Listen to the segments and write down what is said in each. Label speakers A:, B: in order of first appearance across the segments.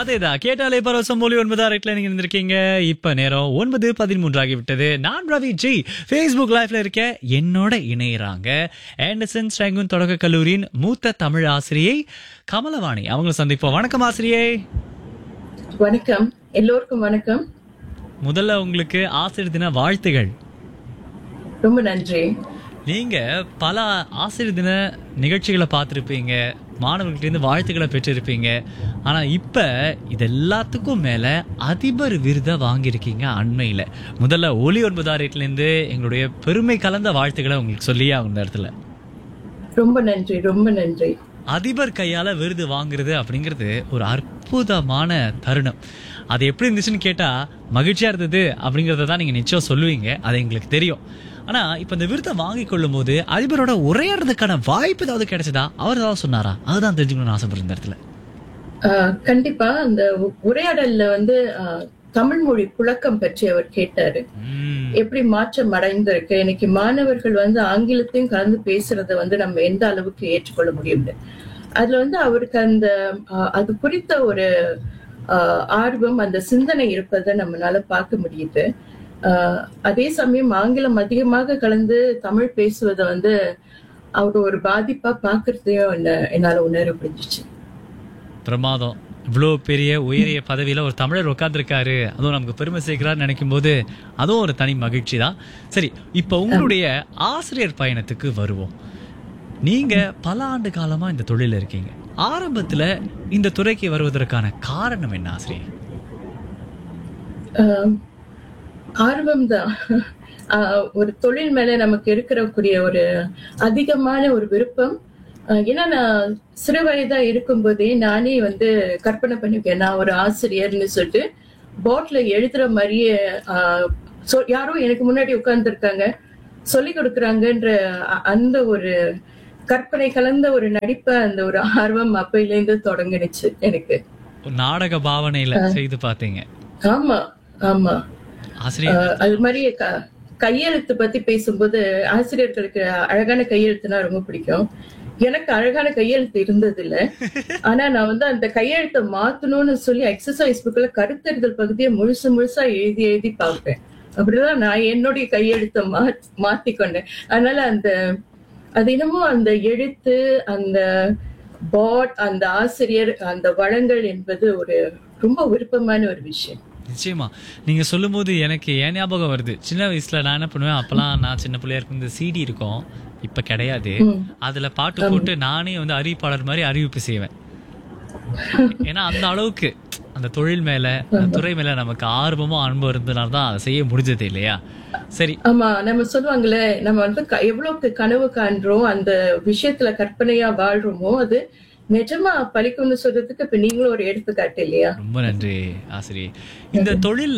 A: அதேதான் கேட்டாலே பரவசம் மொழி ஒன்பதா ரைட்ல நீங்க இருந்திருக்கீங்க இப்ப நேரம் ஒன்பது பதிமூன்று ஆகிவிட்டது நான் ரவி ஜி ஃபேஸ்புக் லைவ்ல இருக்க என்னோட இணையறாங்க ஆண்டர்சன் ஸ்ட்ராங்குன் தொடக்க கல்லூரியின் மூத்த தமிழ் ஆசிரியை கமலவாணி அவங்கள சந்திப்போம் வணக்கம் ஆசிரியை
B: வணக்கம் எல்லோருக்கும் வணக்கம்
A: முதல்ல உங்களுக்கு ஆசிரியர் தின வாழ்த்துகள்
B: ரொம்ப நன்றி
A: நீங்க பல ஆசிரியர் தின நிகழ்ச்சிகளை பார்த்துருப்பீங்க மாணவர்கள்ட்ட வாழ்த்துக்களை பெற்றிருப்பீங்க ஆனா இப்ப இது எல்லாத்துக்கும் மேல அதிபர் விருதை வாங்கியிருக்கீங்க அண்மையில முதல்ல ஒலி ஒன்பதாயிரத்துல இருந்து எங்களுடைய பெருமை கலந்த வாழ்த்துக்களை உங்களுக்கு சொல்லியே ஆகும் இந்த இடத்துல
B: ரொம்ப நன்றி ரொம்ப நன்றி
A: அதிபர் கையால விருது வாங்குறது அப்படிங்கிறது ஒரு அற்புதமான தருணம் அது எப்படி இருந்துச்சுன்னு கேட்டா மகிழ்ச்சியா இருந்தது அப்படிங்கறத தான் நீங்க நிச்சயம் சொல்லுவீங்க அது எங்களுக்கு தெரியும் ஆனா இப்ப இந்த விருதை வாங்கி கொள்ளும் போது அதிபரோட உரையாடுறதுக்கான வாய்ப்பு ஏதாவது கிடைச்சதா அவர் ஏதாவது சொன்னாரா அதுதான் தெரிஞ்சுக்கணும்னு ஆசைப்படுற இந்த இடத்துல
B: ஆஹ் கண்டிப்பா அந்த உ- உரையாடல்ல வந்து ஆஹ், தமிழ் மொழி புழக்கம் பற்றி அவர் கேட்டாரு
A: உம்,
B: எப்படி மாற்றம் அடைந்திருக்கு இன்னைக்கு மாணவர்கள் வந்து ஆங்கிலத்தையும் கலந்து பேசுறத வந்து நம்ம எந்த அளவுக்கு ஏற்றுக்கொள்ள முடியும்னு அதுல வந்து அவருக்கு அந்த ஆஹ், அது குறித்த ஒரு ஆஹ், ஆர்வம் அந்த சிந்தனை இருப்பதை நம்மளால பார்க்க முடியுது ஆஹ், அதே சமயம் ஆங்கிலம் அதிகமாக கலந்து தமிழ் பேசுவதை வந்து அவர் ஒரு பாதிப்பா பாக்குறதையும் என்ன- என்னால உணர முடிஞ்சிச்சு
A: பிரமாதம் இவ்வளோ பெரிய உயரிய பதவியில ஒரு தமிழர் உட்கார்ந்திருக்காரு அதுவும் நமக்கு பெருமை சேர்க்கிறான்னு நினைக்கும் போது அதுவும் ஒரு தனி மகிழ்ச்சி தான் சரி இப்போ உங்களுடைய ஆசிரியர் பயணத்துக்கு வருவோம் நீங்க பல ஆண்டு காலமா இந்த தொழில இருக்கீங்க ஆரம்பத்துல இந்த துறைக்கு வருவதற்கான காரணம் என்ன ஆசிரியர்
B: ஆர்வம் தான் ஒரு தொழில் மேல நமக்கு இருக்கிறக்கூடிய ஒரு அதிகமான ஒரு விருப்பம் ஆஹ் ஏன்னா நான் சிறு வயதா இருக்கும்போதே நானே வந்து கற்பனை பண்ணிருக்கேன் நான் ஒரு ஆசிரியர்னு சொல்லிட்டு போர்ட்ல எழுதுற மாதிரியே ஆஹ் சொ- யாரோ எனக்கு முன்னாடி உட்கார்ந்துருக்காங்க சொல்லி கொடுக்குறாங்கன்ற அ- அந்த ஒரு கற்பனை கலந்த ஒரு நடிப்பை அந்த ஒரு ஆர்வம் அப்பையில இருந்து தொடங்குனுச்சு எனக்கு
A: ஒரு நாடக பாவனையில செய்து பார்த்தீங்க
B: ஆமா ஆமா
A: ஆசிரியர்
B: ஆஹ் அது மாதிரி க- கையெழுத்து பத்தி பேசும்போது ஆசிரியர்களுக்கு அழகான கையெழுத்துனா ரொம்ப பிடிக்கும் எனக்கு அழகான கையெழுத்து இருந்தது இல்ல ஆனா நான் வந்து அந்த கையெழுத்தை மாத்தணும்னு சொல்லி எக்ஸசைஸ் புக்ல கருத்தறிதல் பகுதியை முழுசு முழுசா எழுதி எழுதி பார்ப்பேன் அப்படிதான் நான் என்னுடைய கையெழுத்தை மா மாத்திக்கொண்டேன் அதனால அந்த அது என்னமோ அந்த எழுத்து அந்த பாட் அந்த ஆசிரியர் அந்த வளங்கள் என்பது ஒரு ரொம்ப விருப்பமான ஒரு விஷயம்
A: நிச்சயமா நீங்க சொல்லும்போது எனக்கு ஏன் ஞாபகம் வருது சின்ன வயசுல நான் என்ன பண்ணுவேன் அப்பெல்லாம் நான் சின்ன பிள்ளையா இருக்கும் இந்த சிடி இருக்கும் இப்ப கிடையாது அதுல பாட்டு போட்டு நானே வந்து அறிவிப்பாளர் மாதிரி அறிவிப்பு செய்வேன் ஏன்னா அந்த அளவுக்கு அந்த தொழில் மேல அந்த துறை மேல நமக்கு ஆர்வமும் அன்பும் இருந்தனால தான் அதை செய்ய முடிஞ்சது இல்லையா சரி
B: ஆமா நம்ம சொல்லுவாங்கல்ல நம்ம வந்து க- எவ்வளவுக்கு கனவு காண்றோம் அந்த விஷயத்துல கற்பனையா வாழ்றோமோ அது நிஜமா பலிக்கும்னு சொல்றதுக்கு இப்ப நீங்களும் ஒரு எடுத்துக்காட்டு இல்லையா
A: ரொம்ப நன்றி ஆசிரியை இந்த தொழில்ல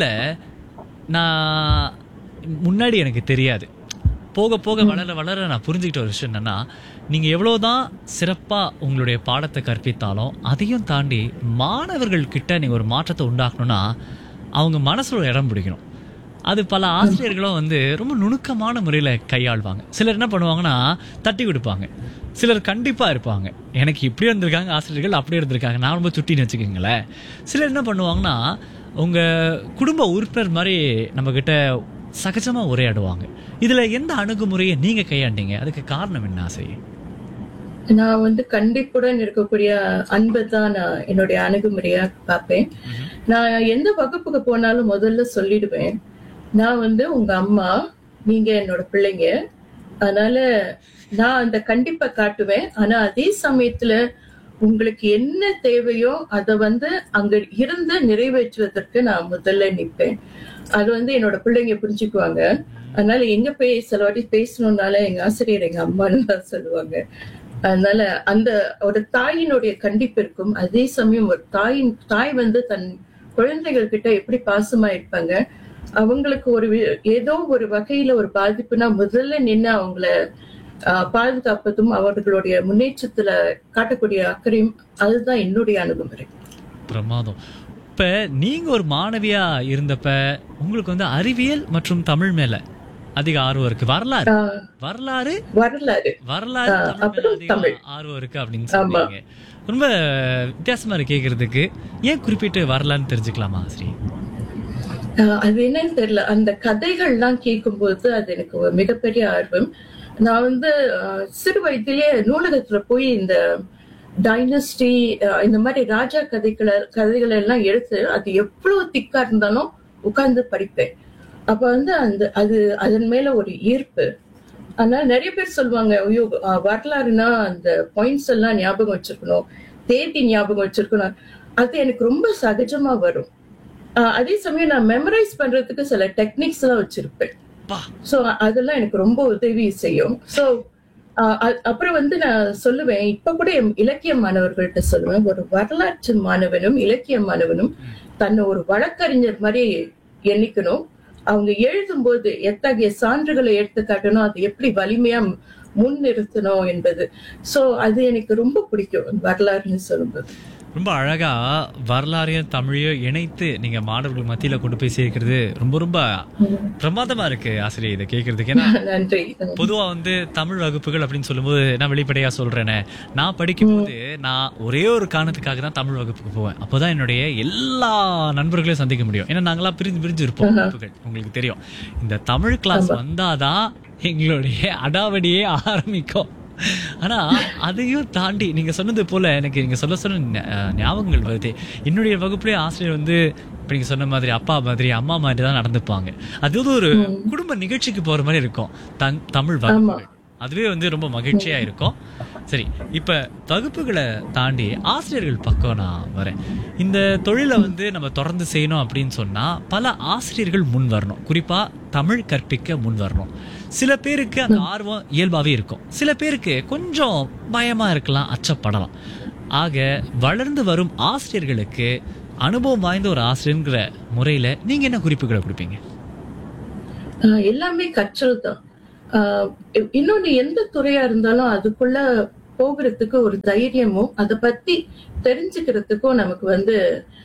A: நான் முன்னாடி எனக்கு தெரியாது போக போக வளர வளர நான் புரிஞ்சுக்கிட்ட ஒரு விஷயம் என்னன்னா நீங்க எவ்வளவுதான் சிறப்பா உங்களுடைய பாடத்தை கற்பித்தாலும் அதையும் தாண்டி மாணவர்கள் கிட்ட நீங்க ஒரு மாற்றத்தை உண்டாக்கணும்னா அவங்க மனசுல ஒரு இடம் பிடிக்கணும் அது பல ஆசிரியர்களும் வந்து ரொம்ப நுணுக்கமான முறையில் கையாள்வாங்க சிலர் என்ன பண்ணுவாங்கன்னா தட்டி கொடுப்பாங்க சிலர் கண்டிப்பாக இருப்பாங்க எனக்கு இப்படி இருந்திருக்காங்க ஆசிரியர்கள் அப்படி இருந்திருக்காங்க நான் ரொம்ப சுட்டின்னு வச்சுக்கோங்களேன் சிலர் என்ன பண்ணுவாங்கன்னா உங்கள் குடும்ப உறுப்பினர் மாதிரி நம்மக்கிட்ட சகஜமாக உரையாடுவாங்க இதில் எந்த அணுகுமுறையை நீங்கள் கையாண்டீங்க அதுக்கு காரணம் என்ன ஆசை
B: நான் வந்து கண்டிப்புடன் இருக்கக்கூடிய அன்பை தான் நான் என்னுடைய அணுகுமுறையா பார்ப்பேன் நான் எந்த வகுப்புக்கு போனாலும் முதல்ல சொல்லிடுவேன் நான் வந்து உங்க அம்மா நீங்க என்னோட பிள்ளைங்க அதனால நான் அந்த கண்டிப்பை காட்டுவேன் ஆனா அதே சமயத்துல உங்களுக்கு என்ன தேவையோ அதை வந்து அங்க இருந்து நிறைவேற்றுவதற்கு நான் முதல்ல நிப்பேன் அது வந்து என்னோட பிள்ளைங்க புரிஞ்சுக்குவாங்க அதனால எங்க போய் சில வாட்டி பேசணும்னால எங்க ஆசிரியர் எங்க அம்மான்னு தான் சொல்லுவாங்க அதனால அந்த ஒரு தாயினுடைய கண்டிப்பு இருக்கும் அதே சமயம் ஒரு தாயின் தாய் வந்து தன் குழந்தைகள் கிட்ட எப்படி பாசமா இருப்பாங்க அவங்களுக்கு ஒரு வி- ஏதோ ஒரு வகையில ஒரு பாதிப்புனா முதல்ல நின்று அவங்கள ஆஹ், பாதுகாப்பதும் அவர்களுடைய முன்னேற்றத்துல காட்டக்கூடிய அக்கறையும் அதுதான் என்னுடைய அணுகுமுறை
A: பிரமாதம் இப்போ நீங்கள் ஒரு மாணவியா இருந்தப்ப உங்களுக்கு வந்து அறிவியல் மற்றும் தமிழ் மேலே அதிக ஆர்வம் இருக்கு வரலாறு
B: ஆஹ்
A: வரலாறு
B: வரலாறு
A: வரலாறு
B: ஆ,
A: தமிழ் மேல
B: அப்புறம்
A: அதிக
B: தமிழ்.
A: ஆர்வம் இருக்கு அப்படின்னு சொல்றீங்க ரொம்ப வித்தியாசமா இருக்கு கேக்குறதுக்கு ஏன் குறிப்பிட்டு வரலான்னு தெரிஞ்சுக்கலாமா ஸ்ரீ
B: ஆஹ் அது என்னன்னு தெரியல அந்த கதைகள்லாம் கேட்கும்போது அது எனக்கு ஒரு மிகப்பெரிய ஆர்வம் நான் வந்து ஆஹ் சிறு வயதிலேயே நூலகத்துல போய் இந்த டைனஸ்டி இந்த மாதிரி ராஜா கதைகளை கதைகளை எல்லாம் எடுத்து அது எவ்வளவு திக்கா இருந்தாலும் உட்கார்ந்து படிப்பேன் அப்ப வந்து அந்த அது அதன் மேல ஒரு ஈர்ப்பு ஆனா நிறைய பேர் சொல்லுவாங்க ஐயோ ஆஹ் வரலாறுனா அந்த பாயிண்ட்ஸ் எல்லாம் ஞாபகம் வச்சிருக்கணும் தேதி ஞாபகம் வச்சிருக்கணும் அது எனக்கு ரொம்ப சகஜமா வரும் ஆஹ் அதே சமயம் நான் மெமரைஸ் பண்றதுக்கு சில டெக்னிக்ஸ் எல்லாம் வச்சிருப்பேன்
A: பா
B: சோ அதெல்லாம் எனக்கு ரொம்ப உதவி செய்யும் சோ அப்புறம் வந்து நான் சொல்லுவேன் இப்ப கூட என் இலக்கிய மாணவர்கள்ட்ட சொல்லுவேன் ஒரு வரலாற்று மாணவனும் இலக்கிய மாணவனும் தன்னை ஒரு வழக்கறிஞர் மாதிரி எண்ணிக்கணும் அவங்க எழுதும்போது எத்தகைய சான்றுகளை எடுத்து காட்டணும் அது எப்படி வலிமையா முன் நிறுத்தணும் என்பது சோ அது எனக்கு ரொம்ப பிடிக்கும் வரலாறுன்னு சொல்லும்போது
A: ரொம்ப அழகா வரலாறையும் தமிழையும் இணைத்து நீங்க மாணவர்கள் மத்தியில கொண்டு போய் சேர்க்கிறது ரொம்ப ரொம்ப பிரமாதமா இருக்கு ஆசிரியர் இதை கேட்கறதுக்கு ஏன்னா
B: நன்றி
A: பொதுவா வந்து தமிழ் வகுப்புகள் அப்படின்னு சொல்லும்போது நான் வெளிப்படையா சொல்றேனே நான் படிக்கும்போது நான் ஒரே ஒரு காரணத்துக்காக தான் தமிழ் வகுப்புக்கு போவேன் அப்போதான் என்னுடைய எல்லா நண்பர்களையும் சந்திக்க முடியும் ஏன்னா நாங்களாம் பிரிஞ்சு பிரிஞ்சு இருப்போம் வகுப்புகள் உங்களுக்கு தெரியும் இந்த தமிழ் கிளாஸ் வந்தாதான் எங்களுடைய அடாவடியே ஆரம்பிக்கும் ஆனா அதையும் தாண்டி நீங்க சொன்னது போல எனக்கு நீங்க சொல்ல சொன்ன ஞா- ஞாபகங்கள் வருது என்னுடைய வகுப்புலயே ஆசிரியர் வந்து இப்ப நீங்க சொன்ன மாதிரி அப்பா மாதிரி அம்மா மாதிரி தான் நடந்துப்பாங்க அது வந்து ஒரு குடும்ப நிகழ்ச்சிக்கு போற மாதிரி இருக்கும் தங்- தமிழ் வகுப்புகள் அதுவே வந்து ரொம்ப மகிழ்ச்சியா இருக்கும் சரி இப்ப வகுப்புகளை தாண்டி ஆசிரியர்கள் பக்கம் நான் வரேன் இந்த தொழிலை வந்து நம்ம தொடர்ந்து செய்யணும் அப்படின்னு சொன்னா பல ஆசிரியர்கள் முன் வரணும் குறிப்பா தமிழ் கற்பிக்க முன் வரணும் சில பேருக்கு அந்த ஆர்வம் இயல்பாவே இருக்கும் சில பேருக்கு கொஞ்சம் பயமா இருக்கலாம் அச்சப்படலாம் ஆக வளர்ந்து வரும் ஆசிரியர்களுக்கு அனுபவம் வாய்ந்த ஒரு ஆசிரியர்ங்கிற முறையில நீங்க என்ன குறிப்புகளை கொடுப்பீங்க
B: ஆஹ் எல்லாமே கற்றல் தான் ஆஹ் இ- இன்னொன்னு எந்த துறையா இருந்தாலும் அதுக்குள்ள போகிறதுக்கு ஒரு தைரியமும் அதை பத்தி தெரிஞ்சுக்கிறதுக்கும் நமக்கு வந்து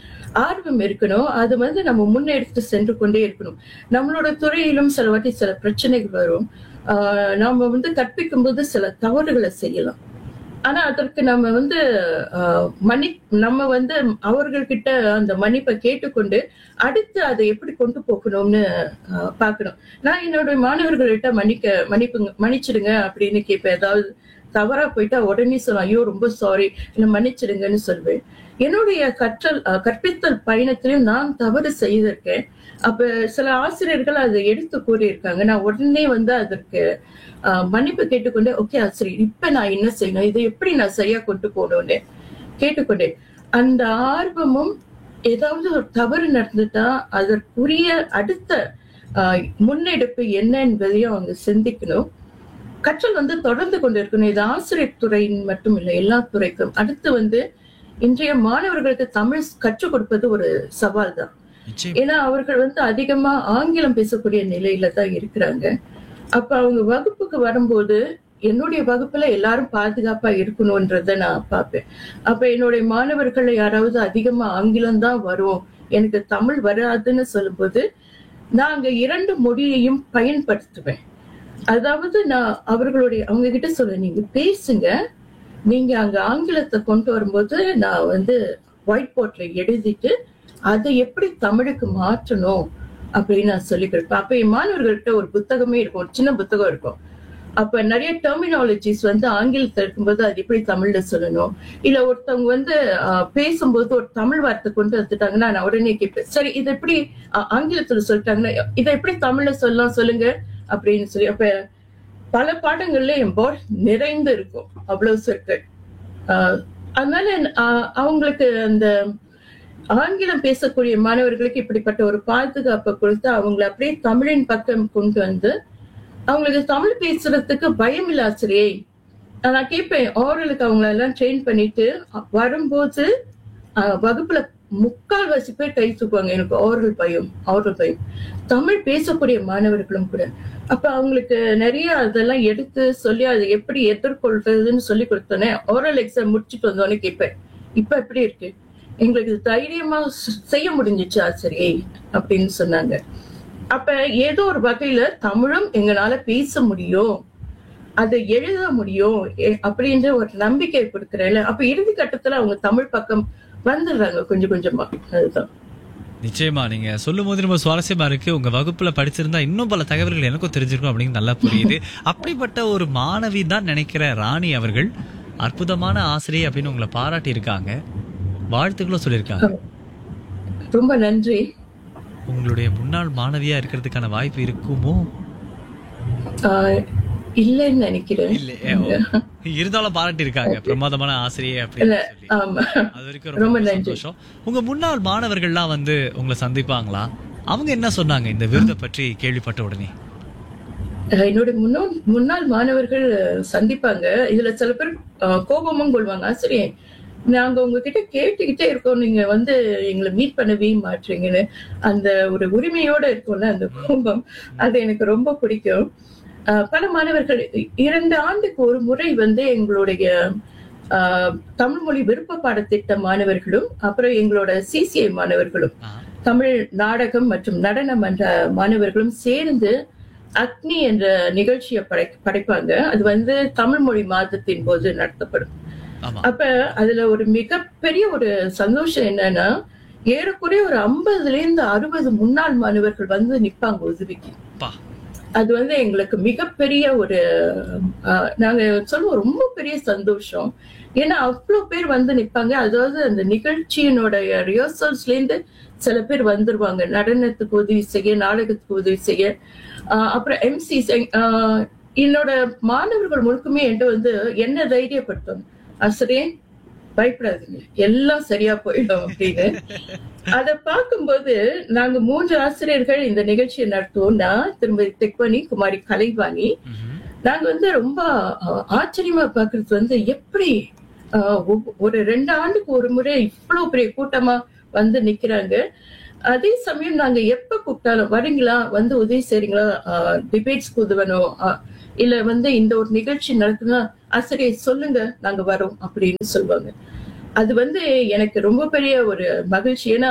B: ஆர்வம் இருக்கணும் அது வந்து நம்ம முன்னெடுத்து சென்று கொண்டே இருக்கணும் நம்மளோட துறையிலும் சில வாட்டி சில பிரச்சனைகள் வரும் ஆஹ் நாம வந்து கற்பிக்கும் போது சில தவறுகளை செய்யலாம் ஆனா அதற்கு நம்ம வந்து ஆஹ், மன்னி நம்ம வந்து அவர்கள்கிட்ட அந்த மன்னிப்பை கேட்டுக்கொண்டு அடுத்து அதை எப்படி கொண்டு போகணும்னு ஆஹ், பார்க்கணும் நான் என்னோட மாணவர்கள்கிட்ட மன்னிக்க மன்னிப்புங்க மன்னிச்சிடுங்க அப்படின்னு கேட்பேன் ஏதாவது தவறா போயிட்டா உடனே சொல்லுவேன் ஐயோ ரொம்ப சாரி என்ன மன்னிச்சிடுங்கன்னு சொல்வேன் என்னுடைய கற்றல் ஆஹ், கற்பித்தல் பயணத்திலும் நான் தவறு செய்திருக்கேன் அப்ப சில ஆசிரியர்கள் அதை எடுத்து கூறியிருக்காங்க நான் உடனே வந்து அதற்கு ஆஹ், மன்னிப்பு கேட்டுக்கொண்டு ஓகே ஆசிரியர் இப்ப நான் என்ன செய்யணும் இதை எப்படி நான் சரியா கொண்டு போகணும்னு கேட்டுக்கொண்டேன் அந்த ஆர்வமும் ஏதாவது ஒரு தவறு நடந்துட்டா அதற்குரிய அடுத்த ஆஹ், முன்னெடுப்பு என்ன என்பதையும் அவங்க சிந்திக்கணும் கற்றல் வந்து தொடர்ந்து கொண்டு இருக்கணும் இது ஆசிரியர் துறையின் மட்டும் இல்லை எல்லா துறைக்கும் அடுத்து வந்து இன்றைய மாணவர்களுக்கு தமிழ் கற்றுக் கொடுப்பது ஒரு சவால் தான்
A: நிச்சயம்
B: ஏன்னா அவர்கள் வந்து அதிகமா ஆங்கிலம் பேசக்கூடிய நிலையில தான் இருக்கிறாங்க அப்ப அவங்க வகுப்புக்கு வரும்போது என்னுடைய வகுப்புல எல்லாரும் பாதுகாப்பா இருக்கணும்ன்றத நான் பார்ப்பேன் அப்ப என்னுடைய மாணவர்கள் யாராவது அதிகமா ஆங்கிலம் தான் வரும் எனக்கு தமிழ் வராதுன்னு சொல்லும்போது நான் அங்க இரண்டு மொழியையும் பயன்படுத்துவேன் அதாவது நான் அவர்களுடைய அவங்க கிட்ட சொல்ல நீங்க பேசுங்க நீங்க அங்க ஆங்கிலத்தை கொண்டு வரும்போது நான் வந்து ஒயிட் போர்ட்ல எழுதிட்டு அதை எப்படி தமிழுக்கு மாற்றணும் அப்படின்னு நான் சொல்லி கொடுப்பேன் அப்ப என் மாணவர்கள்ட்ட ஒரு புத்தகமே இருக்கும் ஒரு சின்ன புத்தகம் இருக்கும் அப்ப நிறைய டெர்மினாலஜிஸ் வந்து ஆங்கிலத்துல இருக்கும்போது அது எப்படி தமிழ்ல சொல்லணும் இல்ல ஒருத்தவங்க வந்து ஆஹ், பேசும்போது ஒரு தமிழ் வார்த்தை கொண்டு வந்துட்டாங்கன்னா நான் உடனே கேட்பேன் சரி இது எப்படி ஆஹ், ஆங்கிலத்துல சொல்லிட்டாங்கன்னா இதை எப்படி தமிழ்ல சொல்லலாம் சொல்லுங்க அப்படின்னு சொல்லி அப்ப பல பாடங்கள்ல என் போர்ட் நிறைந்து இருக்கும் அவ்வளவு சொற்கள் ஆஹ், அதனால ஆஹ், அவங்களுக்கு அந்த ஆங்கிலம் பேசக்கூடிய மாணவர்களுக்கு இப்படிப்பட்ட ஒரு பாதுகாப்பை கொடுத்து அவங்களை அப்படியே தமிழின் பக்கம் கொண்டு வந்து அவங்களுக்கு தமிழ் பேசுறதுக்கு பயம் இல்ல ஆசிரியை நான் கேட்பேன் ஓரலுக்கு அவங்கள எல்லாம் ட்ரெயின் பண்ணிட்டு அ- வரும்போது அஹ், வகுப்புல முக்கால்வாசி பேர் கை தூக்குவாங்க எனக்கு ஓரல் பயம் ஓரல் பயம் தமிழ் பேசக்கூடிய மாணவர்களும் கூட அப்ப அவங்களுக்கு நிறைய அதெல்லாம் எடுத்து சொல்லி அதை எப்படி எதிர்கொள்றதுன்னு சொல்லி கொடுத்தோன்னே ஓரல் எக்ஸாம் முடிச்சுட்டு வந்தோடனே கேட்பேன் இப்ப எப்படி இருக்கு எங்களுக்கு தைரியமா செ- செய்ய முடிஞ்சிச்சு ஆசிரியை அப்படின்னு சொன்னாங்க அப்ப ஏதோ ஒரு வகையில தமிழும் எங்களால பேச முடியும் அதை எழுத முடியும் எ- அப்படின்ற ஒரு நம்பிக்கை கொடுக்கறேன் அப்ப இறுதி கட்டத்துல அவங்க தமிழ் பக்கம் வந்துடுறாங்க கொஞ்சம் கொஞ்சமா அதுதான்
A: நிச்சயமா நீங்க சொல்லும் போது ரொம்ப சுவாரஸ்யமா இருக்கு உங்க வகுப்புல படிச்சிருந்தா இன்னும் பல தகவல்கள் எனக்கும் தெரிஞ்சிருக்கும் அப்படின்னு நல்லா புரியுது அப்படிப்பட்ட ஒரு மாணவி தான் நினைக்கிற ராணி அவர்கள் அற்புதமான ஆசிரியை அப்படின்னு உங்களை பாராட்டி இருக்காங்க வாழ்த்துக்களும் சொல்லியிருக்காங்க
B: ரொம்ப நன்றி
A: உங்களுடைய முன்னாள் மாணவியா இருக்கிறதுக்கான வாய்ப்பு இருக்குமோ
B: ஆஹ் இல்லைன்னு நினைக்கிறேன்
A: இல்ல இருந்தாலும் பாராட்டி இருக்காங்க பிரமாதமான ஆசிரியை அப்படின்னு சொல்லி
B: ஆமா
A: அது வரைக்கும்
B: ரொம்ப
A: ரொம்ப
B: நன்றி.
A: சந்தோஷம் உங்க முன்னாள் மாணவர்கள்லாம் வந்து உங்களை சந்திப்பாங்களா அவங்க என்ன சொன்னாங்க இந்த விருதை பற்றி கேள்விப்பட்ட உடனே
B: அஹ் என்னோட முன்னாள் முன்னாள் மாணவர்கள் அஹ், சந்திப்பாங்க இதுல சில பேர் அஹ், கோபமும் கொள்வாங்க ஆசிரியர் நாங்க உங்ககிட்ட கேட்டுக்கிட்டே இருக்கோம் நீங்க வந்து எங்களை மீட் பண்ணவே மாட்டீங்கன்னு அந்த ஒரு உரிமையோட இருக்கும்ல அந்த கோபம் அது எனக்கு ரொம்ப பிடிக்கும் அஹ், பல மாணவர்கள் இ- இரண்டு ஆண்டுக்கு ஒரு முறை வந்து எங்களுடைய அஹ், தமிழ் மொழி விருப்ப பாடத்திட்ட மாணவர்களும் அப்புறம் எங்களோட சிசிஐ மாணவர்களும்
A: ஆ,
B: தமிழ் நாடகம் மற்றும் நடன மன்ற மாணவர்களும் சேர்ந்து அக்னி என்ற நிகழ்ச்சியை படை படைப்பாங்க அது வந்து தமிழ் மொழி மாதத்தின் போது நடத்தப்படும்
A: ஆமா
B: அப்ப அதுல ஒரு மிகப்பெரிய ஒரு சந்தோஷம் என்னன்னா ஏறக்குறைய ஒரு ஐம்பதுல இருந்து அறுபது முன்னாள் மாணவர்கள் வந்து நிப்பாங்க உதவிக்கு
A: பா
B: அது வந்து எங்களுக்கு மிகப்பெரிய ஒரு ஆஹ், நாங்க சொல்லுவோம் ரொம்ப பெரிய சந்தோஷம் ஏன்னா அவ்வளவு பேர் வந்து நிப்பாங்க அதாவது அந்த நிகழ்ச்சியினுடைய ரிஹர்சல்ஸ்ல இருந்து சில பேர் வந்துருவாங்க நடனத்துக்கு உதவி செய்ய நாடகத்துக்கு உதவி செய்ய ஆஹ், அப்புறம் எம்சி என்னோட மாணவர்கள் முழுக்குமே என்கிட்ட வந்து என்ன தைரியப்படுத்தும் ஆசிரியர் பயப்படாதீங்க எல்லாம் சரியா போயிடும் அப்படின்னு அத பார்க்கும்போது நாங்க மூன்று ஆசிரியர்கள் இந்த நிகழ்ச்சியை நடத்துவோம் நான் திருமதி தெக்வனி குமாரி கலைவாணி
A: ம்ஹும்.
B: நாங்க வந்து ரொம்ப அஹ், ஆச்சரியமா பாக்குறது வந்து எப்படி அஹ், ஒவ்வொ- ஒரு ரெண்டு ஆண்டுக்கு ஒரு முறை இவ்வளவு பெரிய கூட்டமா வந்து நிக்கிறாங்க அதே சமயம் நாங்க எப்ப கூப்பிட்டாலும் வரீங்களா வந்து உதவி செய்றீங்களா டிபேட்ஸ்க்கு உதவணும் அஹ், இல்ல வந்து இந்த ஒரு நிகழ்ச்சி நடக்குதுன்னா ஆசிரியர் சொல்லுங்க நாங்க வரோம் அப்படின்னு சொல்லுவாங்க அது வந்து எனக்கு ரொம்ப பெரிய ஒரு மகிழ்ச்சி ஏன்னா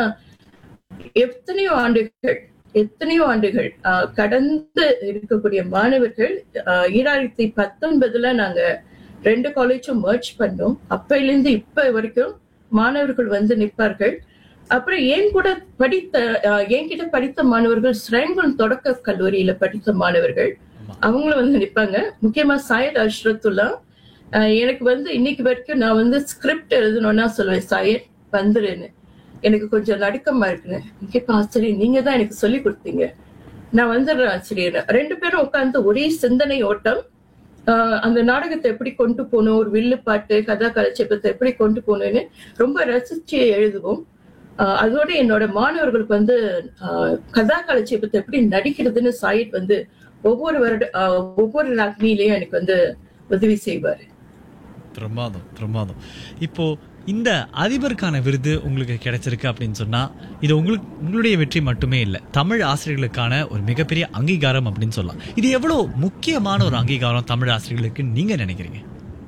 B: எத்தனையோ ஆண்டுகள் எத்தனையோ ஆண்டுகள் ஆஹ், கடந்து இருக்கக்கூடிய மாணவர்கள் ஆஹ், ஈராயிரத்தி பத்தொன்பதுல நாங்க ரெண்டு காலேஜும் மர்ச் பண்ணோம் அப்பையிலிருந்து இப்ப வரைக்கும் மாணவர்கள் வந்து நிற்பார்கள் அப்புறம் என் கூட படித்த ஆஹ், என்கிட்ட படித்த மாணவர்கள் ஸ்ரேங்குன் தொடக்க கல்லூரியில படித்த மாணவர்கள்
A: ஆமா.
B: அவங்களும் வந்து நிப்பாங்க முக்கியமா சாயத் அஷ்ரத்துல்லா ஆஹ், எனக்கு வந்து இன்னைக்கு வரைக்கும் நான் வந்து ஸ்கிரிப்ட் எழுதணும்னா சொல்லுவேன் சாயத் வந்துருன்னு எனக்கு கொஞ்சம் நடுக்கமா இருக்குன்னு கேட்ப ஆசிரியர் நீங்க தான் எனக்கு சொல்லி கொடுத்தீங்க நான் வந்துடுறேன் ஆசிரியர் ரெண்டு பேரும் உட்கார்ந்து ஒரே சிந்தனை ஓட்டம் ஆஹ் அந்த நாடகத்தை எப்படி கொண்டு போகணும் ஒரு வில்லுப்பாட்டு கதா கலைச்சேபத்தை எப்படி கொண்டு போகணும்னு ரொம்ப ரசிச்சு எழுதுவோம் ஆஹ் அதோட என்னோட மாணவர்களுக்கு வந்து ஆஹ் கதா கலைச்சேபத்தை எப்படி நடிக்கிறதுன்னு சாயிட் வந்து ஒவ்வொரு வருட ஆஹ் ஒவ்வொரு நாட்களிலையும் எனக்கு வந்து உதவி செய்வாரு
A: பிரமாதம் பிரமாதம் இப்போ இந்த அதிபருக்கான விருது உங்களுக்கு கிடைச்சிருக்கு அப்படின்னு சொன்னா இது உங்களுக்கு உங்களுடைய வெற்றி மட்டுமே இல்லை தமிழ் ஆசிரியர்களுக்கான ஒரு மிகப்பெரிய அங்கீகாரம் அப்படின்னு சொல்லலாம் இது எவ்வளவு முக்கியமான ஒரு அங்கீகாரம் தமிழ் ஆசிரியர்களுக்கு நீங்க நினைக்கிறீங்க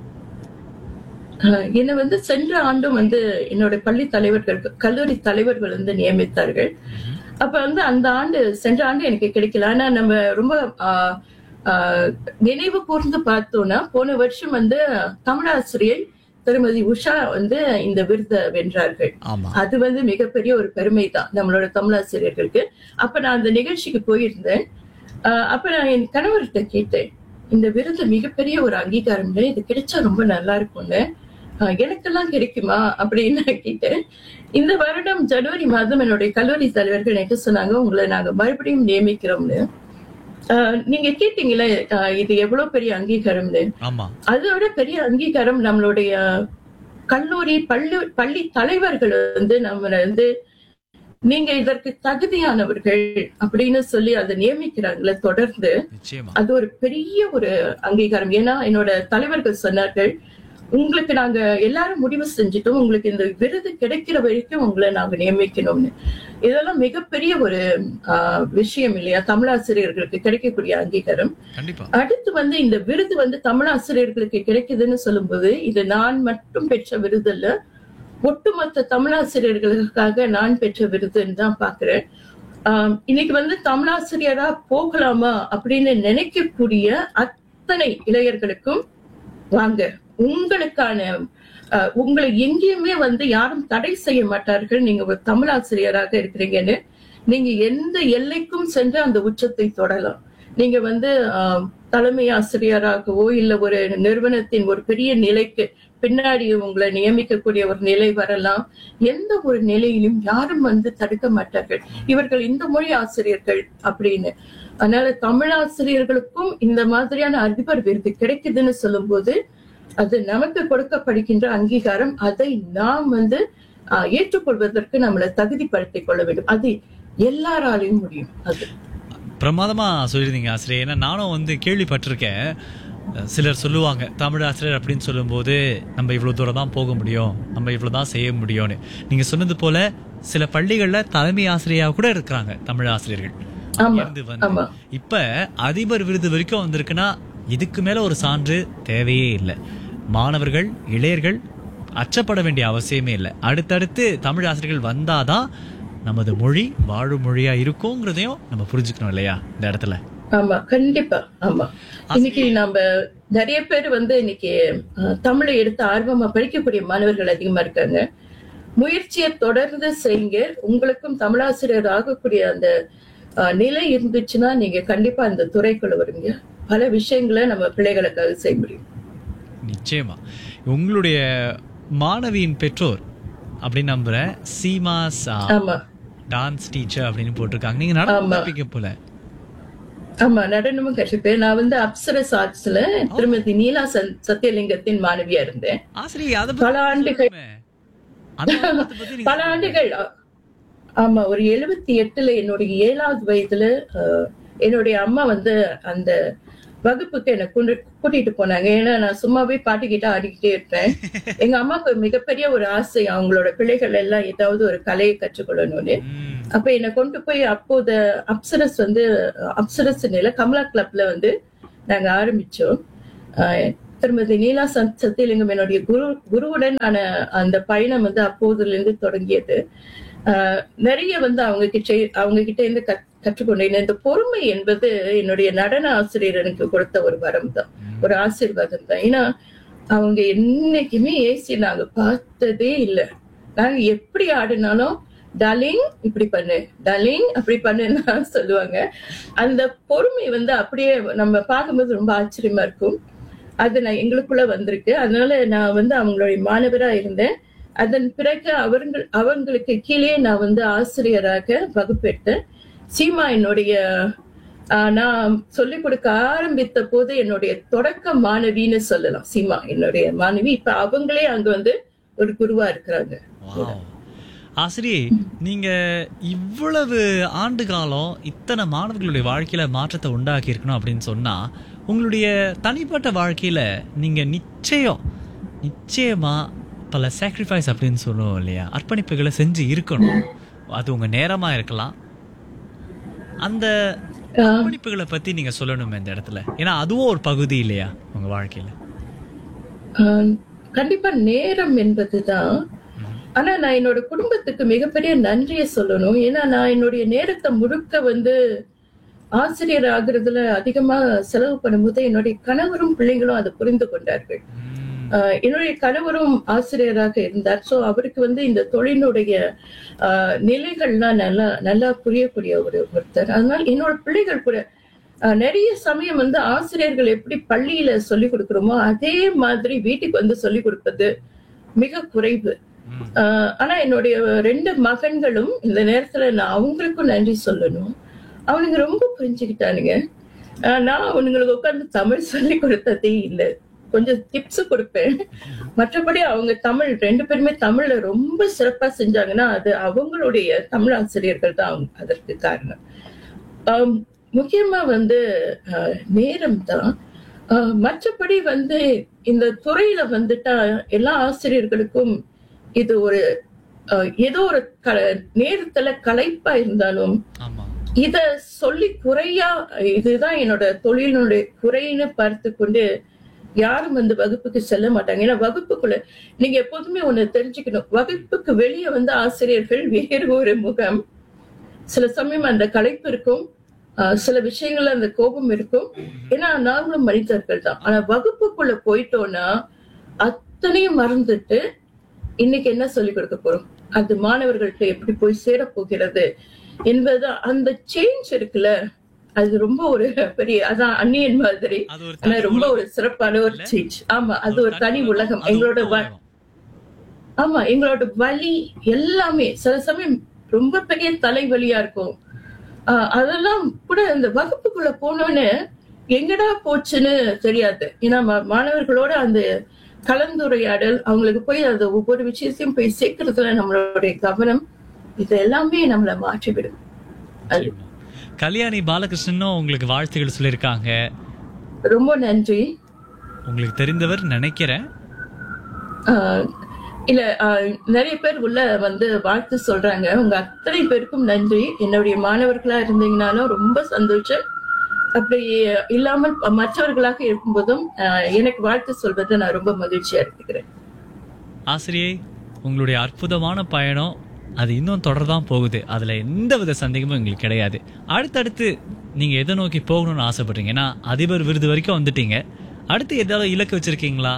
B: ஆஹ் என்னை வந்து சென்ற ஆண்டும் வந்து என்னோட பள்ளி தலைவர்கள் கல்லூரி தலைவர்கள் வந்து நியமித்தார்கள் அப்ப வந்து அந்த ஆண்டு சென்ற ஆண்டு எனக்கு கிடைக்கல ஆனா நம்ம ரொம்ப ஆஹ், ஆஹ், நினைவு கூர்ந்து பார்த்தோம்னா போன வருஷம் வந்து தமிழாசிரியை திருமதி உஷா வந்து இந்த விருதை வென்றார்கள்
A: ஆமா
B: அது வந்து மிகப்பெரிய ஒரு பெருமை தான் நம்மளோட தமிழாசிரியர்களுக்கு அப்ப நான் அந்த நிகழ்ச்சிக்கு போயிருந்தேன் ஆஹ் அப்ப நான் என் கணவர்கிட்ட கேட்டேன் இந்த விருது மிகப்பெரிய ஒரு அங்கீகாரம் இல்லை இது கிடைச்சா ரொம்ப நல்லா இருக்கும்னு ஆஹ் எனக்கெல்லாம் கிடைக்குமா அப்படின்னு நான் கேட்டேன் இந்த வருடம் ஜனவரி மாதம் என்னுடைய கல்லூரி தலைவர்கள் எனக்கு சொன்னாங்க உங்களை நாங்க மறுபடியும் நியமிக்கிறோம்னு ஆஹ் நீங்க கேட்டீங்களே ஆஹ் இது எவ்வளவு பெரிய அங்கீகாரம்னு
A: ஆமா
B: அதோட பெரிய அங்கீகாரம் நம்மளுடைய கல்லூரி பள்ளி பள்ளி தலைவர்கள் வந்து நம்மள வந்து நீங்க இதற்கு தகுதியானவர்கள் அப்படின்னு சொல்லி அதை நியமிக்கிறாங்களே தொடர்ந்து
A: நிச்சயமா
B: அது ஒரு பெரிய ஒரு அங்கீகாரம் ஏன்னா என்னோட தலைவர்கள் சொன்னார்கள் உங்களுக்கு நாங்க எல்லாரும் முடிவு செஞ்சுட்டோம் உங்களுக்கு இந்த விருது கிடைக்கிற வரைக்கும் உங்களை நாங்க நியமிக்கணும்னு இதெல்லாம் மிகப்பெரிய ஒரு ஆஹ், விஷயம் இல்லையா தமிழாசிரியர்களுக்கு கிடைக்கக்கூடிய அங்கீகாரம்
A: கண்டிப்பா
B: அடுத்து வந்து இந்த விருது வந்து தமிழாசிரியர்களுக்கு கிடைக்குதுன்னு சொல்லும்போது இது நான் மட்டும் பெற்ற விருது இல்ல ஒட்டுமொத்த தமிழாசிரியர்களுக்காக நான் பெற்ற விருதுன்னு தான் பாக்குறேன் ஆஹ் இன்னைக்கு வந்து தமிழாசிரியரா போகலாமா அப்படின்னு நினைக்கக்கூடிய அத்தனை இளைஞர்களுக்கும் வாங்க உங்களுக்கான ஆஹ், உங்களை எங்கேயுமே வந்து யாரும் தடை செய்ய மாட்டார்கள் நீங்க ஒரு தமிழாசிரியராக இருக்கிறீங்கன்னு நீங்க எந்த எல்லைக்கும் சென்று அந்த உச்சத்தை தொடலாம் நீங்க வந்து ஆஹ், தலைமை ஆசிரியராகவோ இல்ல ஒரு நிறுவனத்தின் ஒரு பெரிய நிலைக்கு பின்னாடி உங்களை நியமிக்கக்கூடிய ஒரு நிலை வரலாம் எந்த ஒரு நிலையிலும் யாரும் வந்து தடுக்க மாட்டார்கள் இவர்கள் இந்த மொழி ஆசிரியர்கள் அப்படின்னு அதனால தமிழ் ஆசிரியர்களுக்கும் இந்த மாதிரியான அதிபர் விருது கிடைக்குதுன்னு சொல்லும்போது அது நமக்கு கொடுக்கப்படுகின்ற அங்கீகாரம் அதை நாம் வந்து ஆஹ், ஏற்றுக்கொள்வதற்கு நம்மளை தகுதிப்படுத்திக் கொள்ள வேண்டும் அது எல்லாராலையும் முடியும் அது
A: பிரமாதமா சொல்லியிருந்தீங்க ஆசிரியர் ஏன்னா நானும் வந்து கேள்விப்பட்டிருக்கேன் சிலர் சொல்லுவாங்க தமிழ் ஆசிரியர் அப்படின்னு சொல்லும்போது நம்ம இவ்வளவு தூரம் தான் போக முடியும் நம்ம இவ்வளவு தான் செய்ய முடியும்னு நீங்க சொன்னது போல சில பள்ளிகள்ல தலைமை ஆசிரியரா கூட இருக்கிறாங்க தமிழ் ஆசிரியர்கள்
B: ஆமா,
A: இருந்து வந்து
B: ஆமா.
A: இப்ப அதிபர் விருது வரைக்கும் வந்திருக்குன்னா இதுக்கு மேல ஒரு சான்று தேவையே இல்லை மாணவர்கள் இளையர்கள் அச்சப்பட வேண்டிய அவசியமே இல்லை அடுத்தடுத்து தமிழ் ஆசிரியர்கள் வந்தாதான் நமது மொழி வாழும் மொழியா இருக்குங்கிறதையும் நம்ம புரிஞ்சுக்கணும் இல்லையா இந்த இடத்துல
B: ஆமா கண்டிப்பா ஆமா இன்னைக்கு நம்ம நிறைய பேர் வந்து இன்னைக்கு அஹ், தமிழை எடுத்து ஆர்வமா படிக்கக்கூடிய மாணவர்கள் அதிகமா இருக்காங்க முயற்சியை தொடர்ந்து செய்யுங்க உங்களுக்கும் தமிழாசிரியர் ஆகக்கூடிய அந்த அஹ், நிலை இருந்துச்சுன்னா நீங்க கண்டிப்பா அந்த துறைக்குள்ள வருவீங்க பல விஷயங்களை நம்ம பிள்ளைகளுக்காக செய்ய முடியும்
A: நிச்சயமா உங்களுடைய மாணவியின் பெற்றோர் அப்படின்னு நம்புறேன் சீமாஸ்
B: ஆமா
A: டான்ஸ் டீச்சர் அப்படின்னு போட்டிருக்காங்க நீங்க நடப்பிக்க போல
B: ஆமா நடனமும் கற்றுப்பேன் நான் வந்து அப்சரஸ் ஆர்ட்ஸ்ல திருமதி நீலா சத்- சத்தியலிங்கத்தின் மாணவியா இருந்தேன்
A: ஆசிரியர் அதை
B: பல ஆண்டுகள்
A: பத்தி அந்த அனுபவத்தை பத்தி நீங்க
B: பல ஆண்டுகள் ஆ- ஆமா ஒரு எழுபத்தி எட்டுல என்னுடைய ஏழாவது வயதுல அஹ், என்னுடைய அம்மா வந்து அந்த வகுப்புக்கு என்னை கொண்டு கூட்டிட்டு போனாங்க ஏன்னா நான் சும்மாவே பாட்டுக்கிட்ட ஆடிக்கிட்டே இருப்பேன் எங்க அம்மாவுக்கு மிகப்பெரிய ஒரு ஆசை அவங்களோட பிள்ளைகள் எல்லாம் ஏதாவது ஒரு கலையை கற்றுக்கொள்ளணும்னு
A: ம்,
B: அப்ப என்னை கொண்டு போய் அப்போத அப்சரஸ் வந்து அப்சரஸ் நில கமலா கிளப்ல வந்து நாங்க ஆரம்பிச்சோம் ஆஹ் திருமதி நீலா சத் சத்தியலிங்கம் என்னுடைய குரு குருவுடன் ஆன அந்த பயணம் வந்து அப்போதுல இருந்து தொடங்கியது ஆஹ் நிறைய வந்து அவங்க கிட்ட அவங்க கிட்ட இருந்து கத்- கற்றுக்கொண்டேன் இந்த பொறுமை என்பது என்னுடைய நடன ஆசிரியர் எனக்கு கொடுத்த ஒரு வரம் தான் ஒரு ஆசீர்வாதம் தான் ஏன்னா அவங்க என்னைக்குமே ஏசி நாங்க பார்த்ததே இல்லை நாங்க எப்படி ஆடினாலும் டார்லிங் இப்படி பண்ணு டார்லிங் அப்படி பண்ணுன்னா சொல்லுவாங்க அந்த பொறுமை வந்து அப்படியே நம்ம பார்க்கும்போது ரொம்ப ஆச்சரியமா இருக்கும் அது நான் எங்களுக்குள்ள வந்திருக்கு அதனால நான் வந்து அவங்களுடைய மாணவரா இருந்தேன் அதன் பிறகு அவர்கள் அவங்களுக்கு கீழே நான் வந்து ஆசிரியராக வகுப்பெடுத்தேன் சீமா என்னுடைய ஆஹ், நான் சொல்லிக் கொடுக்க ஆரம்பித்த போது என்னுடைய தொடக்க மாணவின்னு சொல்லலாம் சீமா என்னுடைய மாணவி இப்ப அவங்களே அங்க வந்து ஒரு குருவா இருக்கிறாங்க
A: வாவ். ஆசிரியை நீங்க இவ்வளவு ஆண்டு காலம் இத்தனை மாணவர்களுடைய வாழ்க்கையில மாற்றத்தை உண்டாக்கி இருக்கணும் அப்படின்னு சொன்னா உங்களுடைய தனிப்பட்ட வாழ்க்கையில நீங்க நிச்சயம் நிச்சயமா பல சாக்ரிஃபைஸ் அப்படின்னு சொல்லுவோம் இல்லையா அர்ப்பணிப்புகளை செஞ்சு இருக்கணும் அது உங்க நேரமா இருக்கலாம் அந்த அர்ப்பணிப்புகளை பத்தி நீங்க சொல்லணும் இந்த இடத்துல ஏன்னா அதுவும் ஒரு பகுதி இல்லையா உங்க வாழ்க்கையில
B: ஆஹ் கண்டிப்பா நேரம் என்பதுதான் ஆனா நான் என்னோட குடும்பத்துக்கு மிகப்பெரிய நன்றியை சொல்லணும் ஏன்னா நான் என்னுடைய நேரத்தை முழுக்க வந்து ஆசிரியர் ஆகுறதுல அதிகமா செலவு பண்ணும்போது என்னுடைய கணவரும் பிள்ளைங்களும் அதை புரிந்து கொண்டார்கள்
A: ம்,
B: ஆஹ் என்னுடைய கணவரும் ஆசிரியராக இருந்தார் சோ அவருக்கு வந்து இந்த தொழிலுடைய ஆஹ் நிலைகள்லாம் நல்லா நல்லா புரியக்கூடிய ஒரு ஒருத்தர் அதனால என்னோட பிள்ளைகள் கூட ஆஹ் நிறைய சமயம் வந்து ஆசிரியர்கள் எப்படி பள்ளியில சொல்லி கொடுக்கிறோமோ அதே மாதிரி வீட்டுக்கு வந்து சொல்லி கொடுப்பது மிக குறைவு
A: ம்.
B: ஆஹ் ஆனா என்னுடைய ரெண்டு மகன்களும் இந்த நேரத்துல நான் அவங்களுக்கும் நன்றி சொல்லணும் அவனுங்க ரொம்ப புரிஞ்சுக்கிட்டானுங்க ஆஹ் நான் அவனுங்களுக்கு உட்கார்ந்து தமிழ் சொல்லி கொடுத்ததே இல்லை கொஞ்சம் டிப்ஸ் கொடுப்பேன் மற்றபடி அவங்க தமிழ் ரெண்டு பேருமே தமிழ்ல ரொம்ப சிறப்பா செஞ்சாங்கன்னா அது அவங்களுடைய தமிழ் ஆசிரியர்கள் தான் அவங்க- அதற்கு காரணம் ஆம், முக்கியமா வந்து ஆஹ், நேரம் தான் ஆஹ், மற்றபடி வந்து இந்த துறையில வந்துட்டா எல்லா ஆசிரியர்களுக்கும் இது ஒரு ஆஹ், ஏதோ ஒரு க நேரத்துல களைப்பா இருந்தாலும்
A: ஆமா
B: இத சொல்லி குறையா இதுதான் என்னோட தொழிலினுடைய குறைன்னு பார்த்து கொண்டு யாரும் வந்து வகுப்புக்கு செல்ல மாட்டாங்க ஏன்னா வகுப்புக்குள்ள நீங்க எப்போதுமே ஒண்ணு தெரிஞ்சுக்கணும் வகுப்புக்கு வெளியே வந்து ஆசிரியர்கள் வேறு ஒரு முகம் சில சமயம் அந்த களைப்பு இருக்கும் ஆஹ் சில விஷயங்கள்ல அந்த கோபம் இருக்கும் ஏன்னா நாங்களும் மனிதர்கள் தான் ஆனா வகுப்புக்குள்ள போயிட்டோம்னா அத்தனையும் மறந்துட்டு இன்னைக்கு என்ன சொல்லிக் கொடுக்க போறோம் அது மாணவர்கள்ட்ட எப்படி போய் சேர போகிறது என்பது அந்த சேஞ்ச் இருக்குல்ல அது ரொம்ப ஒரு பெரிய அதான் அந்நியன் மாதிரி
A: அது ஒரு
B: ஆனா
A: தனி
B: ரொம்ப
A: உலகம்.
B: ஒரு சிறப்பான ஒரு சேஞ்ச் ஆமா அது ஒரு தனி உலகம்
A: அது
B: எங்களோட
A: ஒரு
B: வ-
A: உலகம்.
B: ஆமா எங்களோட வலி எல்லாமே சில சமயம் ரொம்ப பெரிய தலைவலியா இருக்கும் ஆஹ் அதெல்லாம் கூட இந்த வகுப்புக்குள்ள போனோன்னு எங்கடா போச்சுன்னு தெரியாது ஏன்னா மா- மாணவர்களோட அந்த கலந்துரையாடல் அவங்களுக்கு போய் அந்த ஒவ்வொரு விஷயத்தையும் போய் சேர்க்கறதுல நம்மளுடைய கவனம் இது எல்லாமே நம்மள மாற்றிவிடும் அது
A: கல்யாணி பாலகிருஷ்ணனும் உங்களுக்கு வாழ்த்துக்கள் சொல்லியிருக்காங்க
B: ரொம்ப நன்றி
A: உங்களுக்கு தெரிந்தவர் நினைக்கிறேன்
B: ஆஹ் இல்ல ஆஹ் நிறைய பேர் உள்ள வந்து வாழ்த்து சொல்றாங்க உங்க அத்தனை பேருக்கும் நன்றி என்னுடைய மாணவர்களா இருந்தீங்கனாலும் ரொம்ப சந்தோஷம் அப்படி இல்லாமல் மற்றவர்களாக இருக்கும்போதும் ஆஹ் எனக்கு வாழ்த்து சொல்வதை நான் ரொம்ப மகிழ்ச்சியா எடுத்துக்கிறேன்
A: ஆசிரியை உங்களுடைய அற்புதமான பயணம் அது இன்னும் தொடர்தான் போகுது அதுல எந்த வித சந்தேகமும் எங்களுக்கு கிடையாது அடுத்தடுத்து நீங்க எதை நோக்கி போகணும்னு ஆசைப்படுறீங்க ஏன்னா அதிபர் விருது வரைக்கும் வந்துட்டீங்க அடுத்து ஏதாவது இலக்கு வச்சிருக்கீங்களா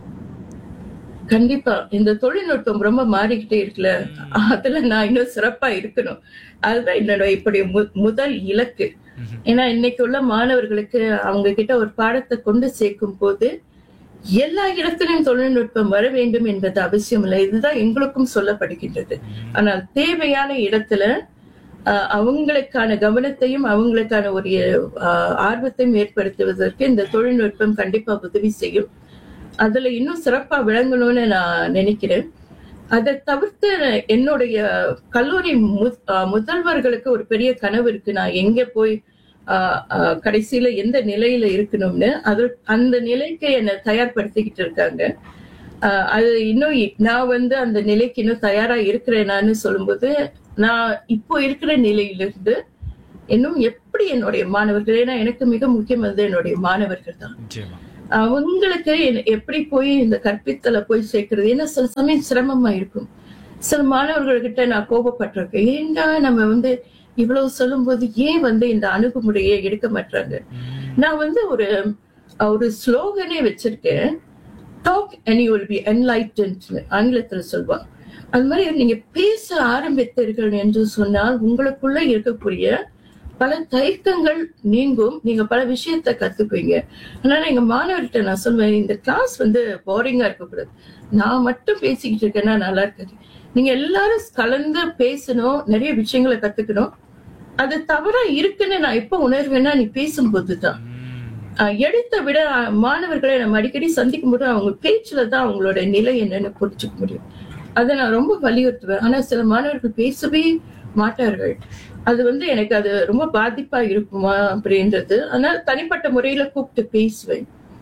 B: கண்டிப்பா இந்த தொழில்நுட்பம் ரொம்ப மாறிக்கிட்டே இருக்குல்ல அதுல நான் இன்னும் சிறப்பா இருக்கணும் அதுதான் என்னோட இப்படி மு- முதல் இலக்கு ஏன்னா இன்னைக்கு உள்ள மாணவர்களுக்கு அவங்க கிட்ட ஒரு பாடத்தை கொண்டு சேர்க்கும் போது எல்லா இடத்திலும் தொழில்நுட்பம் வர வேண்டும் என்பது அவசியம் இல்லை இதுதான் எங்களுக்கும் சொல்லப்படுகின்றது ஆனால் தேவையான இடத்துல ஆஹ், அவங்களுக்கான கவனத்தையும் அவங்களுக்கான ஒரு ஆஹ், ஆர்வத்தையும் ஏற்படுத்துவதற்கு இந்த தொழில்நுட்பம் கண்டிப்பா உதவி செய்யும் அதுல இன்னும் சிறப்பா விளங்கணும்னு நான் நினைக்கிறேன் அதை தவிர்த்து என்னுடைய கல்லூரி மு- ஆஹ் முதல்வர்களுக்கு ஒரு பெரிய கனவு இருக்கு நான் எங்க போய் ஆஹ் ஆஹ் கடைசியில எந்த நிலையில இருக்கணும்னு அது அந்த நிலைக்கு என்னை தயார்படுத்திக்கிட்டு இருக்காங்க ஆஹ் அது இன்னும் இ- நான் வந்து அந்த நிலைக்கு இன்னும் தயாரா இருக்கிறேனான்னு சொல்லும்போது நான் இப்போ இருக்கிற நிலையிலிருந்து இன்னும் எப்படி என்னுடைய மாணவர்கள் ஏன்னா எனக்கு மிக முக்கியம் வந்து என்னுடைய மாணவர்கள் தான்
A: நிச்சயமா
B: அவங்களுக்கு என்ன- எப்படி போய் இந்த கற்பித்தலை போய் சேர்க்கிறது ஏன்னா சில சமயம் சிரமமா இருக்கும் சில மாணவர்கள்கிட்ட நான் கோபப்பட்டிருக்கேன் ஏன்டா நம்ம வந்து இவ்வளவு சொல்லும்போது ஏன் வந்து இந்த அணுகுமுறையை எடுக்க மாட்டாங்க நான் வந்து ஒரு ஒரு ஸ்லோகனே வச்சிருக்கேன் talk and you will be enlightened ஆங்கிலத்துல சொல்லுவாங்க அது மாதிரி நீங்க பேச ஆரம்பித்தீர்கள் என்று சொன்னால் உங்களுக்குள்ள இருக்கக்கூடிய பல தயக்கங்கள் நீங்கும் நீங்க பல விஷயத்த கத்துக்குவீங்க அதனால எங்க மாணவர்கிட்ட நான் சொல்லுவேன் இந்த கிளாஸ் வந்து போரிங்கா இருக்கக்கூடாது நான் மட்டும் பேசிக்கிட்டு இருக்கேன்னா நல்லா இருக்காது நீங்க எல்லாரும் கலந்து பேசணும் நிறைய விஷயங்களை கத்துக்கணும் அது தவறா இருக்குன்னு நான் எப்ப உணர்வேன்னா நீ பேசும்போது தான் ஆஹ் எடுத்த விட ஆஹ் மாணவர்களை நம்ம அடிக்கடி சந்திக்கும் போது அவங்க பேச்சுல தான் அவங்களோட நிலை என்னன்னு புரிஞ்சுக்க முடியும் அதை நான் ரொம்ப வலியுறுத்துவேன் ஆனா சில மாணவர்கள் பேசவே மாட்டார்கள் அது வந்து எனக்கு அது ரொம்ப பாதிப்பா இருக்குமா அப்படின்றது அதனால தனிப்பட்ட முறையில கூப்பிட்டு பேசுவேன்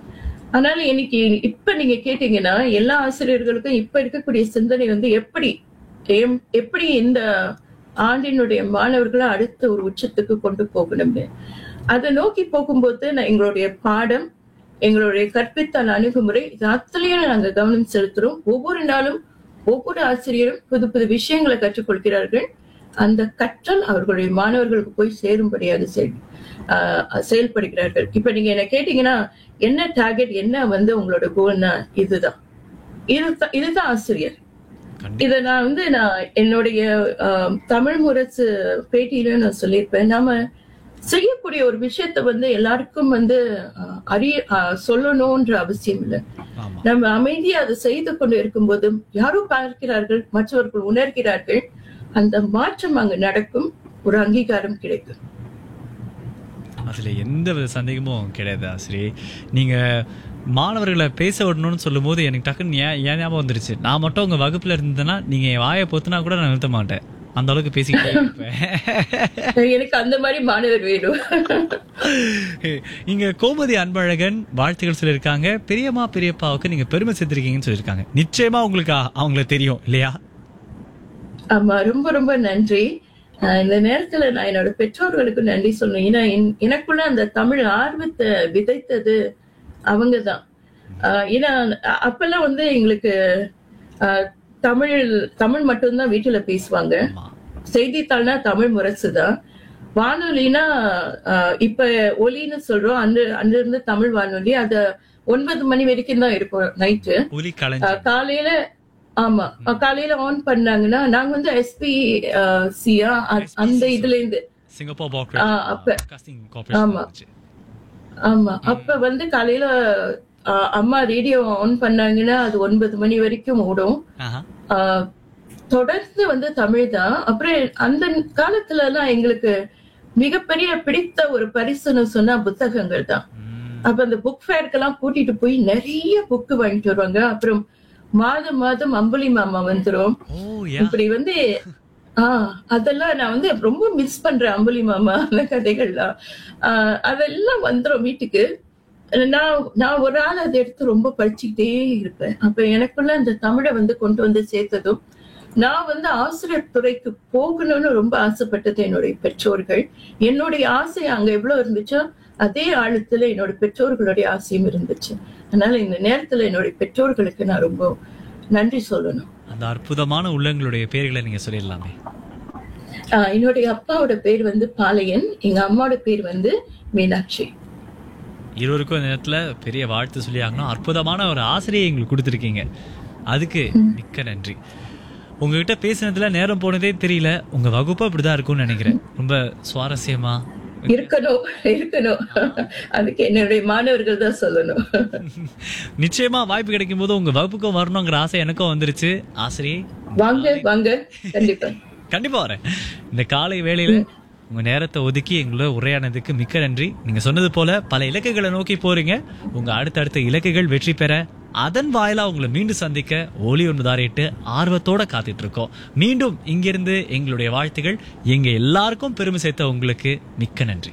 B: அதனால இன்னைக்கு இப்ப நீங்க கேட்டீங்கன்னா எல்லா ஆசிரியர்களுக்கும் இப்ப இருக்கக்கூடிய சிந்தனை வந்து எப்படி எம்- எப்படி இந்த ஆண்டினுடைய மாணவர்களை அடுத்த ஒரு உச்சத்துக்கு கொண்டு போகணும்னு அதை நோக்கி போகும்போது நான் எங்களுடைய பாடம் எங்களுடைய கற்பித்தல் அணுகுமுறை இது அத்தனையும் நாங்க கவனம் செலுத்துறோம் ஒவ்வொரு நாளும் ஒவ்வொரு ஆசிரியரும் புது புது விஷயங்களை கற்றுக்கொள்கிறார்கள் அந்த கற்றல் அவர்களுடைய மாணவர்களுக்கு போய் சேரும்படியாக செய் ஆஹ் செயல்படுகிறார்கள் இப்ப நீங்க என்ன கேட்டீங்கன்னா என்ன டார்கெட் என்ன வந்து உங்களோட கோல்னா இதுதான் இதுதான் இதுதான் ஆசிரியர்
A: கண்டிப்பா
B: இத நான் வந்து நான் என்னுடைய ஆஹ், தமிழ் முரசு பேட்டியிலும் நான் சொல்லியிருப்பேன் நாம செய்யக்கூடிய ஒரு விஷயத்த வந்து எல்லாருக்கும் வந்து ஆஹ், அறிய ஆஹ், சொல்லணும்ன்ற அவசியம் இல்லை
A: ஆமா
B: நம்ம அமைதியா அதை செய்து கொண்டு இருக்கும்போதும் யாரோ பார்க்கிறார்கள் மற்றவர்கள் உணர்கிறார்கள் அந்த மாற்றம் அங்கு நடக்கும் ஒரு அங்கீகாரம் கிடைக்கும்
A: அதுல எந்த வித சந்தேகமும் கிடையாது ஆசிரியை நீங்க மாணவர்களை பேச விடணும்னு சொல்லும்போது எனக்கு டக்குன்னு ஏன் ஏன் ஞாபகம் வந்துருச்சு நான் மட்டும் உங்க வகுப்புல இருந்தேன்னா நீங்க என் வாயை பொத்துனா கூட நான் நிறுத்த மாட்டேன் அந்த அளவுக்கு பேசிக்கிட்டே இருப்பேன்
B: எனக்கு அந்த மாதிரி மாணவர் வேணும்
A: இங்க கோமதி அன்பழகன் வாழ்த்துக்கள் சொல்லியிருக்காங்க பெரியம்மா பெரியப்பாவுக்கு நீங்க பெருமை சேர்த்திருக்கீங்கன்னு சொல்லியிருக்காங்க நிச்சயமா உங்களுக்கு அ- அவங்கள தெரியும் இல்லையா
B: ஆமா ரொம்ப ரொம்ப நன்றி ஆஹ் இந்த நேரத்துல நான் என்னோட பெற்றோர்களுக்கு நன்றி சொல்லணும் ஏன்னா என்- எனக்குள்ள அந்த தமிழ் ஆர்வத்தை விதைத்தது அவங்கதான் ஆஹ் ஏன்னா அ- அப்பெல்லாம் வந்து எங்களுக்கு ஆஹ் தமிழ் தமிழ் மட்டும்தான் வீட்டுல பேசுவாங்க
A: ஆமா
B: செய்தித்தாள்னா தமிழ் முரசு தான் வானொலினா ஆஹ், இப்ப ஒலின்னு சொல்றோம் அந்த அந்த இருந்து தமிழ் வானொலி அத ஒன்பது மணி வரைக்கும் தான் இருக்கும் நைட்டு
A: ஒலி களஞ்சி
B: காலையில ஆமா அஹ், காலையில ஆன் பண்ணாங்கன்னா நாங்க வந்து எஸ்பி சியா அந்த இதுல இருந்து
A: சிங்கப்பூர்
B: ஆ, அப்ப.
A: பாட்காஸ்டிங் கார்பரேஷன்
B: ஆமா. ஆமா அப்ப வந்து காலையில ஆஹ், அம்மா ரேடியோ ஆன் பண்ணாங்கன்னா அது ஒன்பது மணி வரைக்கும் ஓடும்
A: ஆஹா
B: ஆஹ், தொடர்ந்து வந்து தமிழ் தான் அப்புறம் அந்த காலத்துல எல்லாம் எங்களுக்கு மிகப்பெரிய பிடித்த ஒரு பரிசுன்னு சொன்னா புத்தகங்கள் தான்
A: ம்.
B: அப்ப அந்த புக் ஃபேர்க்கெல்லாம் கூட்டிட்டு போய் நிறைய புக் வாங்கிட்டு வருவாங்க அப்புறம் மாதம் மாதம் அம்புலி மாமா வந்துரும்
A: ஓ யா
B: இப்படி வந்து ஆஹ் அதெல்லாம் நான் வந்து ரொம்ப மிஸ் பண்றேன் அம்புலி மாமா அந்த கதைகள்லாம் ஆஹ் அதெல்லாம் வந்துரும் வீட்டுக்கு நான் நான் ஒரு ஆள் அதை எடுத்து ரொம்ப படிச்சுக்கிட்டே இருப்பேன் அப்ப எனக்குள்ள அந்த தமிழை வந்து கொண்டு வந்து சேர்த்ததும் நான் வந்து ஆசிரியர் துறைக்கு போகணும்னு ரொம்ப ஆசைப்பட்டது என்னுடைய பெற்றோர்கள் என்னுடைய ஆசை அங்க எவ்வளவு இருந்துச்சோ அதே ஆழத்துல என்னோட பெற்றோர்களுடைய ஆசையும் இருந்துச்சு அதனால இந்த நேரத்துல என்னுடைய பெற்றோர்களுக்கு நான் ரொம்ப நன்றி சொல்லணும்
A: அந்த அற்புதமான உள்ளங்களுடைய பேர்களை நீங்க சொல்லிடலாமே
B: ஆஹ் என்னுடைய அப்பாவோட பேர் வந்து பாளையன் எங்க அம்மாவோட பேர் வந்து மீனாட்சி
A: இருவருக்கும் இந்த நேரத்துல பெரிய வாழ்த்து சொல்லி ஆகணும் அற்புதமான ஒரு ஆசிரியை எங்களுக்கு கொடுத்துருக்கீங்க அதுக்கு மிக்க நன்றி உங்ககிட்ட பேசினதுல நேரம் போனதே தெரியல உங்க வகுப்பு அப்படிதான் இருக்கும்னு நினைக்கிறேன் ரொம்ப சுவாரஸ்யமா
B: இருக்கணும் இருக்கணும் அதுக்கு என்னுடைய மாணவர்கள் தான் சொல்லணும்
A: நிச்சயமா வாய்ப்பு கிடைக்கும் போது உங்க வகுப்புக்கும் வரணுங்கிற ஆசை எனக்கும் வந்துருச்சு ஆசிரியை
B: வாங்க வாங்க கண்டிப்பா
A: கண்டிப்பா வரேன் இந்த காலை வேளையில உங்க நேரத்தை ஒதுக்கி எங்களோட உரையானதுக்கு மிக்க நன்றி நீங்க சொன்னது போல பல இலக்குகளை நோக்கி போறீங்க உங்க அடுத்தடுத்த இலக்குகள் வெற்றி பெற அதன் வாயிலா உங்களை மீண்டும் சந்திக்க ஒளி ஒன்பதாரிட்டு ஆர்வத்தோட காத்துட்டு இருக்கோம் மீண்டும் இங்கிருந்து எங்களுடைய வாழ்த்துகள் எங்க எல்லாருக்கும் பெருமை சேர்த்த உங்களுக்கு மிக்க நன்றி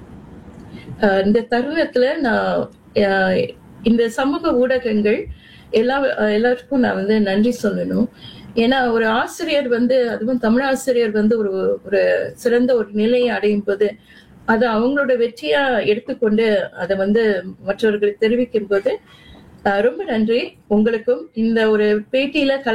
B: ஆஹ் இந்த தருணத்துல நான் ஆஹ் இந்த சமூக ஊடகங்கள் எல்லா ஆஹ் எல்லாருக்கும் நான் வந்து நன்றி சொல்லணும் ஏன்னா ஒரு ஆசிரியர் வந்து அதுவும் தமிழ் ஆசிரியர் வந்து ஒரு ஒரு சிறந்த ஒரு நிலையை அடையும் போது அதை அவங்களோட வெற்றியா எடுத்துக்கொண்டு அதை வந்து மற்றவர்களுக்கு தெரிவிக்கும் போது ஆஹ் ரொம்ப நன்றி உங்களுக்கும் இந்த ஒரு பேட்டியில கல